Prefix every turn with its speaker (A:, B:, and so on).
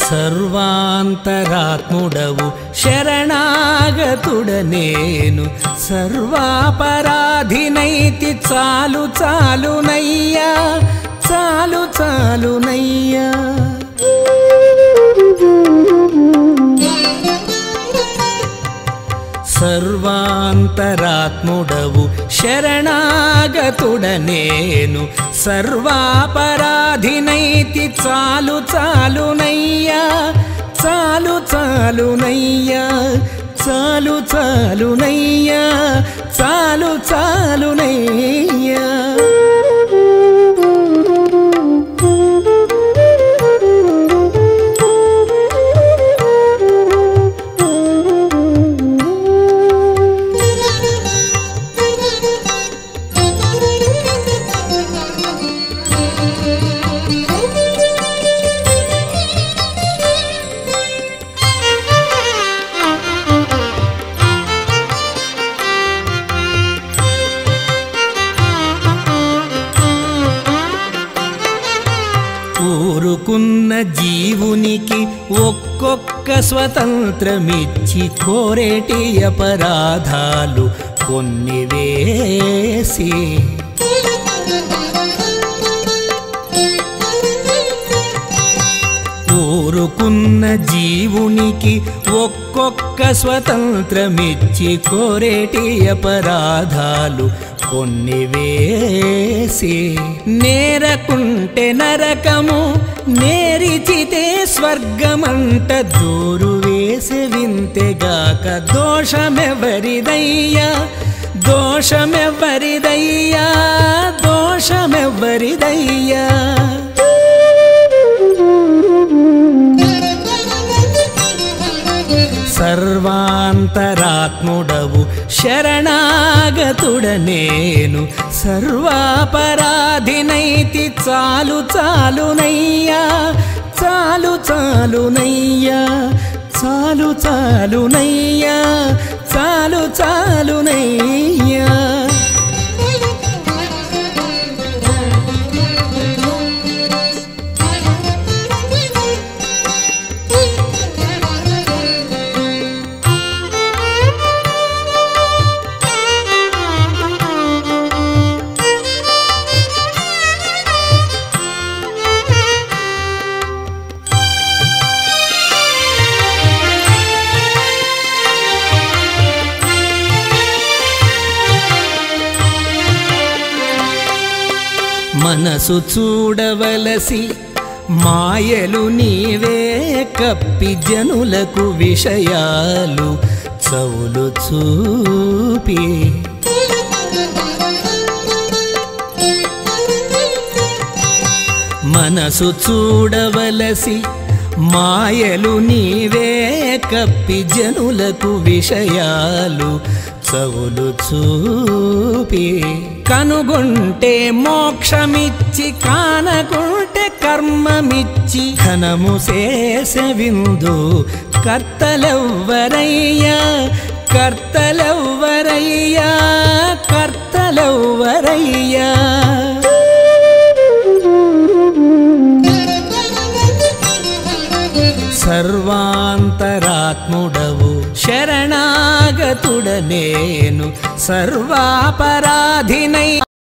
A: సర్వాంతరాత్ముడవు శరణాగతుడ నేను సర్వాపరాధినైతి చాలు చాలునయ్యా చాలు చాలునయ్యా సర్వాంతరాత్ముడవు శరణాగతుడ నేను సర్వాపరాధినైతి చాలు చాలునయ్యా చాలు చాలునయ్యా చాలు చాలునయ్యా చాలు చాలునయ్యా ఊరుకున్న జీవునికి ఒక్కొక్క స్వతంత్రమిచ్చి కోరేటి అపరాధాలు కొన్ని వేసి ఊరుకున్న జీవునికి ఒక్కొక్క స్వతంత్రమిచ్చి కోరేటి అపరాధాలు కొన్ని వేసి నేరకుంటే నరకము నేరిచితే స్వర్గమంట దూరు వేసి వింతెగాక దోషమెవరిదయ్యా దోషమెవరిదయ్యా దోషమెవరిదయ్యా సర్వాంతరాత్ముడవు శరణాగతుడ నేను సర్వాపరాధినైతి చాలు చాలునయ్యా చాలు చాలునయ్యా చాలు చాలునయ్యా చాలు చాలునయ్యా మనసు చూడవలసి మాయలు నీవే కప్పి జనులకు విషయాలు చవులు చూపి మనసు చూడవలసి మాయలు నీవే కప్పి జనులకు విషయాలు చవులు చూపి కనుగొంటే మోక్షమిచ్చి కానకుంటే కర్మమిచ్చి ఘనము శేష విందు కర్తలెవ్వరయ్యా కర్తలెవ్వరయ్యా కర్తలెవ్వరయ్యా సర్వాంతరాత్ముడవు శరణాగతుడ నేను సర్వాపరాధినై